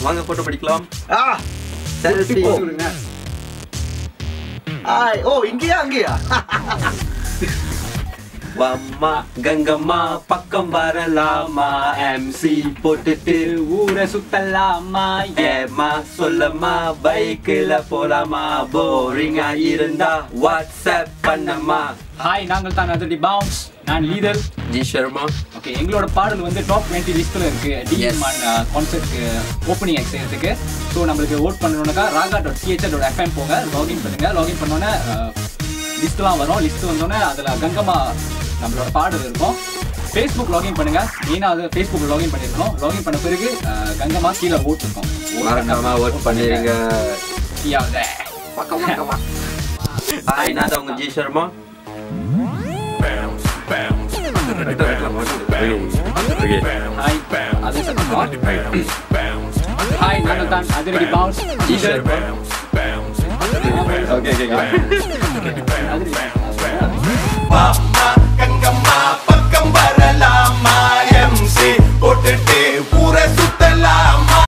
வாங்க போட்டோ படிக்கலாம் ஆ செல்ஃபி கொடுங்க ஆய் ஓ இங்கேயா அங்கேயா வாம்மா கங்கம்மா பக்கம் வரலாமா எம்சி போட்டுட்டு ஊரை சுத்தலாமா ஏமா சொல்லம்மா பைக்கில் போலாமா போரிங்கா இருந்தா வாட்ஸ்அப் பண்ணம்மா ஹாய் நாங்கள் தான் அதிரடி பவுன்ஸ் நான் லீடர் ஜி சர்மா ஓகே எங்களோட பாடல் வந்து டாப் டுவெண்ட்டி லிஸ்ட்டில் இருக்கு டிஎம்ஆன் கான்சர்ட்க்கு ஓப்பனிங் ஆக்ட் செய்யறதுக்கு ஸோ நம்மளுக்கு ஓட் பண்ணணும்னாக்கா Raaga dot CHR dot FM போங்க லாகின் பண்ணுங்க லாகின் பண்ணோன்னே லிஸ்ட்லாம் வரும் லிஸ்ட் வந்தோடனே அதில் கங்கம்மா நம்மளோட பாடல் இருக்கும் ஃபேஸ்புக் லாகின் பண்ணுங்க மெயினாக அது ஃபேஸ்புக் லாகின் பண்ணியிருக்கோம் லாகின் பண்ண பிறகு அஹ், கங்கம்மா கீழே ஓட் இருக்கும் மறக்காம ஓட் பண்ணிருங்க Yeah, ஹாய் நான் தான் உங்க ஜி சர்மா ஹாய் அது ஹாய் நாங்கள் தான் அதிரடி bounce G Sharma okay okay அதிரடி வாம்மா கங்க